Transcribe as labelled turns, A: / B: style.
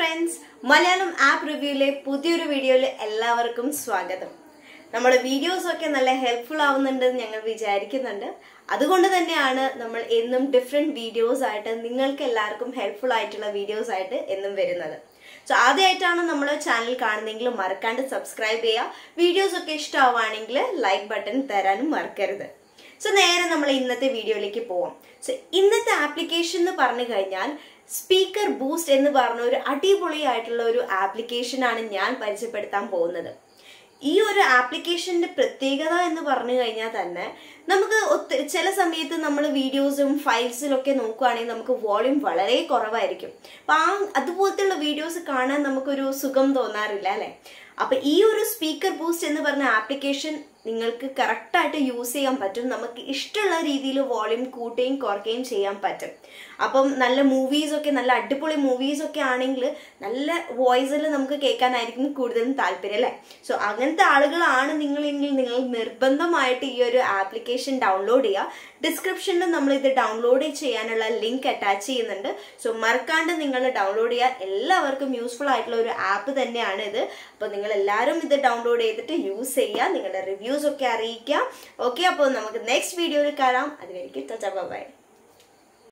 A: friends Malayalam app റിവ്യൂയിലെ പുതിയൊരു വീഡിയോയിൽ എല്ലാവർക്കും സ്വാഗതം നമ്മുടെ വീഡിയോസ് ഒക്കെ നല്ല ഹെൽപ്ഫുൾ ആവുന്നുണ്ടെന്ന് ഞങ്ങൾ വിചാരിക്കുന്നുണ്ട് അതുകൊണ്ട് തന്നെയാണ് നമ്മൾ എന്നും ഡിഫറെൻറ്റ് വീഡിയോസ് ആയിട്ട് നിങ്ങൾക്ക് എല്ലാവർക്കും ഹെൽപ്ഫുൾ ആയിട്ടുള്ള വീഡിയോസ് ആയിട്ട് എന്നും വരുന്നത് സോ ആദ്യമായിട്ടാണ് നമ്മുടെ ചാനൽ കാണുന്നതെങ്കിൽ മറക്കാണ്ട് സബ്സ്ക്രൈബ് ചെയ്യുക വീഡിയോസ് ഒക്കെ ഇഷ്ടമാവുകയാണെങ്കിൽ ലൈക്ക് ബട്ടൺ തരാനും മറക്കരുത് സോ നേരെ നമ്മൾ ഇന്നത്തെ വീഡിയോയിലേക്ക് പോവാം സോ ഇന്നത്തെ ആപ്ലിക്കേഷൻ എന്ന് പറഞ്ഞു കഴിഞ്ഞാൽ സ്പീക്കർ ബൂസ്റ്റ് എന്ന് പറഞ്ഞ ഒരു അടിപൊളിയായിട്ടുള്ള ഒരു ആപ്ലിക്കേഷനാണ് ഞാൻ പരിചയപ്പെടുത്താൻ പോകുന്നത് ഈ ഒരു ആപ്ലിക്കേഷന്റെ പ്രത്യേകത എന്ന് പറഞ്ഞു കഴിഞ്ഞാൽ തന്നെ നമുക്ക് ഒത്തിരി ചില സമയത്ത് നമ്മൾ വീഡിയോസും ഫയൽസിലൊക്കെ നോക്കുകയാണെങ്കിൽ നമുക്ക് വോളിയം വളരെ കുറവായിരിക്കും അപ്പം ആ അതുപോലത്തെയുള്ള വീഡിയോസ് കാണാൻ നമുക്കൊരു സുഖം തോന്നാറില്ല അല്ലേ അപ്പം ഈ ഒരു സ്പീക്കർ ബൂസ്റ്റ് എന്ന് പറഞ്ഞ ആപ്ലിക്കേഷൻ നിങ്ങൾക്ക് കറക്റ്റായിട്ട് യൂസ് ചെയ്യാൻ പറ്റും നമുക്ക് ഇഷ്ടമുള്ള രീതിയിൽ വോളിയം കൂട്ടുകയും കുറയ്ക്കുകയും ചെയ്യാൻ പറ്റും അപ്പം നല്ല മൂവീസ് ഒക്കെ നല്ല അടിപൊളി മൂവീസ് ഒക്കെ ആണെങ്കിൽ നല്ല വോയിസിൽ നമുക്ക് കേൾക്കാനായിരിക്കും കൂടുതലും താല്പര്യം അല്ലേ സോ അങ്ങനത്തെ ആളുകളാണ് നിങ്ങളെങ്കിൽ നിങ്ങൾ നിർബന്ധമായിട്ട് ഈ ഒരു ആപ്ലിക്കേഷൻ ഡൗൺലോഡ് ചെയ്യുക ഡിസ്ക്രിപ്ഷനിൽ നമ്മൾ ഇത് ഡൗൺലോഡ് ചെയ്യാനുള്ള ലിങ്ക് അറ്റാച്ച് ചെയ്യുന്നുണ്ട് സോ മറക്കാണ്ട് നിങ്ങൾ ഡൗൺലോഡ് ചെയ്യുക എല്ലാവർക്കും യൂസ്ഫുൾ ആയിട്ടുള്ള ഒരു ആപ്പ് തന്നെയാണ് ഇത് അപ്പോൾ നിങ്ങൾ എല്ലാവരും ഇത് ഡൗൺലോഡ് ചെയ്തിട്ട് യൂസ് ചെയ്യുക നിങ്ങളുടെ റിവ്യൂസ് ഒക്കെ അറിയിക്കുക ഓക്കെ അപ്പോൾ നമുക്ക് നെക്സ്റ്റ് വീഡിയോയിൽ കാണാം അതുവരെയ്ക്ക് ബൈ